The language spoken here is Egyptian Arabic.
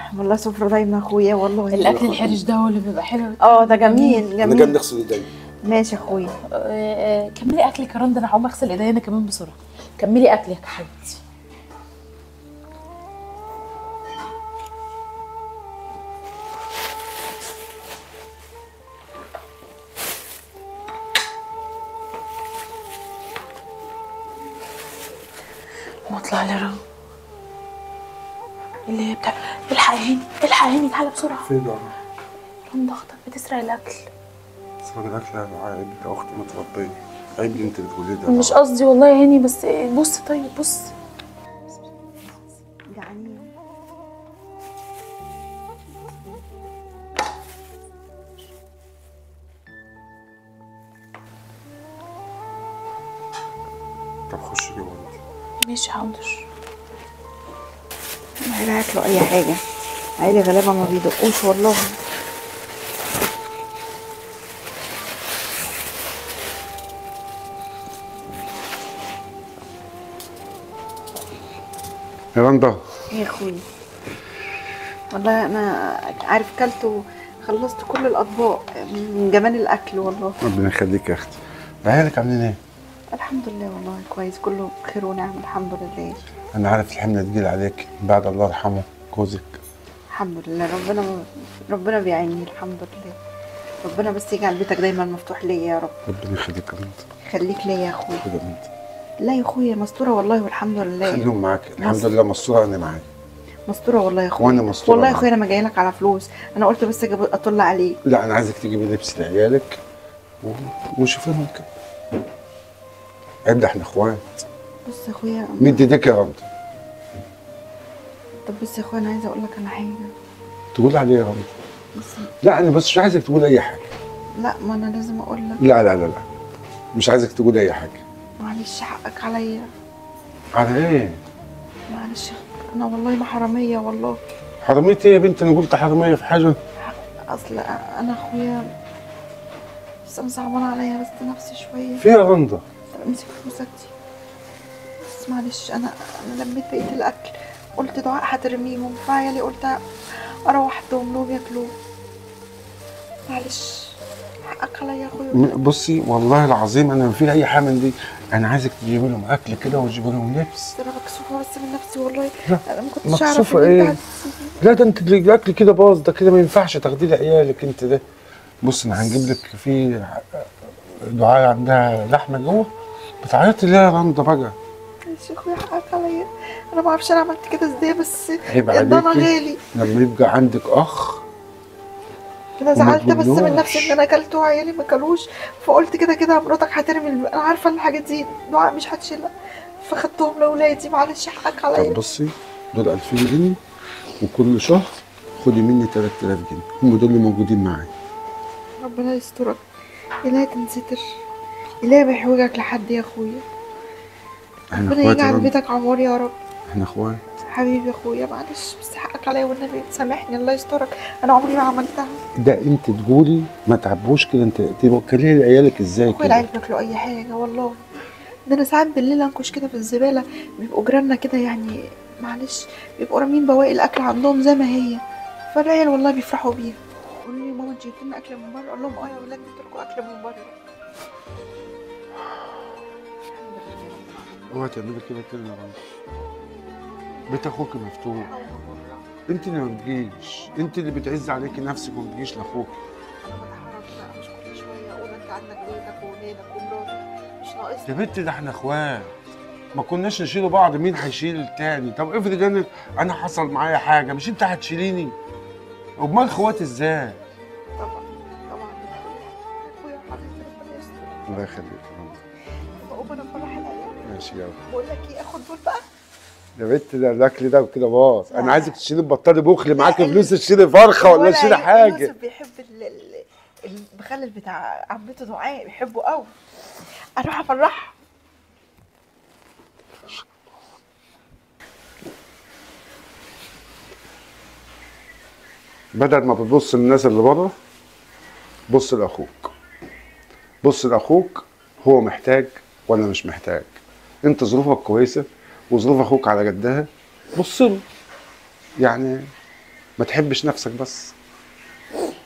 والله سفرة دايما اخويا والله الاكل الحرش ده هو اللي بيبقى حلو اه ده جميل انا جاي جميل نغسل ايديا ماشي يا اخويا آه، آه، كملي اكلك يا رندا انا هقوم اغسل ايديا انا كمان بسرعه كملي اكلك يا حبيبتي ما اطلع لي رنا اللي هي بتاع الحقيني الحقيني تعالى بسرعه فين ده؟ رندا اختك بتسرق الاكل صار الاكل يا عيب يا اختي متربيه عيب اللي انت بتقوليه ده مش قصدي والله يا هاني بس بص طيب بص جعانين طب خش جوه انت ماشي حاضر عيلة هاكلوا اي حاجة عيلة غالبا ما بيدقوش والله يا رندا يا اخويا والله انا عارف كلت وخلصت كل الاطباق من جمال الاكل والله ربنا يخليك يا اختي عيالك عاملين ايه؟ الحمد لله والله كويس كله خير ونعم الحمد لله انا عارف الحمل تجيل عليك بعد الله يرحمه جوزك الحمد لله ربنا ربنا بيعيني الحمد لله ربنا بس يجعل بيتك دايما مفتوح ليا يا رب ربنا يخليك يا رندا خليك ليا يا اخويا كده انت لا يا اخويا مستوره والله والحمد لله خليهم معاك الحمد لله مستوره انا معاك مستوره والله يا اخويا وانا مستوره والله يا معاك. اخويا انا ما جاي لك على فلوس انا قلت بس اجي اطل عليك لا انا عايزك تجيبي لبس لعيالك و- ونشوفهم كده عد احنا اخوات بص يا اخويا مد ايديك يا رندا طب بص يا اخويا انا عايزه اقول لك على حاجه تقول عليه يا رندا بس لا انا بس مش عايزك تقول اي حاجه لا ما انا لازم اقول لك لا لا لا لا مش عايزك تقول اي حاجه معلش حقك عليا على ايه معلش انا والله ما حراميه والله حرامية ايه يا بنت انا قلت حرامية في حاجة اصل انا اخويا بس انا صعبان عليا بس نفسي شويه في يا رندا طب امسك فلوسك دي بس معلش انا انا لميت بقيه الاكل قلت دعاء هترميهم فعيالي قلت اروح ادهم لهم ياكلوه معلش حقك عليا يا اخويا م- بصي والله العظيم انا ما في اي حاجة من دي انا عايزك تجيبي لهم اكل كده وتجيبي لهم لبس بس انا مكسوفه بس من نفسي والله لا، انا ما كنتش اعرف مكسوفة ان إيه؟ انت هتسيبني. لا ده انت الاكل كده باظ ده كده ما ينفعش تاخديه لعيالك انت ده بص انا هنجيب لك في دعاء عندها لحمة جوه بتعيطي ليه يا رندا بقى معلش يا اخويا حقك عليا انا ما اعرفش انا عملت كده ازاي بس عيب ده انا عليكي غالي لما يبقى عندك اخ كده وما زعلت بس من تقولوش. نفسي ان انا اكلته وعيالي ما كلوش فقلت كده كده مراتك هترمي الب- انا عارفه ان الحاجات دي دعاء مش هتشيلها فخدتهم لاولادي معلش حقك طب عليا بصي دول 2000 جنيه وكل شهر خدي مني 3000 جنيه هم دول اللي موجودين معايا ربنا يسترك الهي تنستر الهي ما يحوجك لحد يا اخويا احنا ربنا اخوات يا يجعل رب بيتك عمار يا رب احنا اخوات حبيبي يا اخويا معلش بس حقك عليا والنبي سامحني الله يسترك انا عمري ما عملتها ده انت تقولي ما تعبوش كده انت توكلي لعيالك ازاي اخويا العيال كده بياكلوا اي حاجه والله ده انا ساعات بالليل انكش كده في الزباله بيبقوا جيراننا كده يعني معلش بيبقوا رامين بواقي الاكل عندهم زي ما هي فالعيال والله بيفرحوا بيها يقولوا لي ماما انت جبت لنا اكل من بره اقول لهم اه يا ولاد جبت لكم اكل من بره اوعي تعملي كده كده يا رب بيت اخوك مفتوح انت اللي ما بتجيش انت اللي بتعز عليكي نفسك وما بتجيش لاخوك انا بتحرك بقى مش كل شويه اقول انت عندك بيتك وولادك ومراتك مش ناقص يا بنت ده احنا اخوات ما كناش نشيل بعض مين هيشيل التاني طب افرض انا انا حصل معايا حاجه مش انت هتشيليني امال اخوات ازاي طبعا طبعا اخويا حبيبي ربنا يستر الله يخليك يا رب بقوم انا فرح العيال ماشي يلا بقول لك ايه اخد دول بقى يا بنت ده الاكل ده كده باظ لا. انا عايزك تشيلي بطلي بخل معاكي ال- فلوس تشيلي فرخه ولا تشيلي عيب، حاجه يوسف بيحب ال- ال- المخلل بتاع عمته دعاء بيحبه قوي اروح افرحها بدل ما بتبص للناس اللي بره بص لاخوك بص لاخوك هو محتاج ولا مش محتاج انت ظروفك كويسه وظروف اخوك على جدها بص له يعني ما تحبش نفسك بس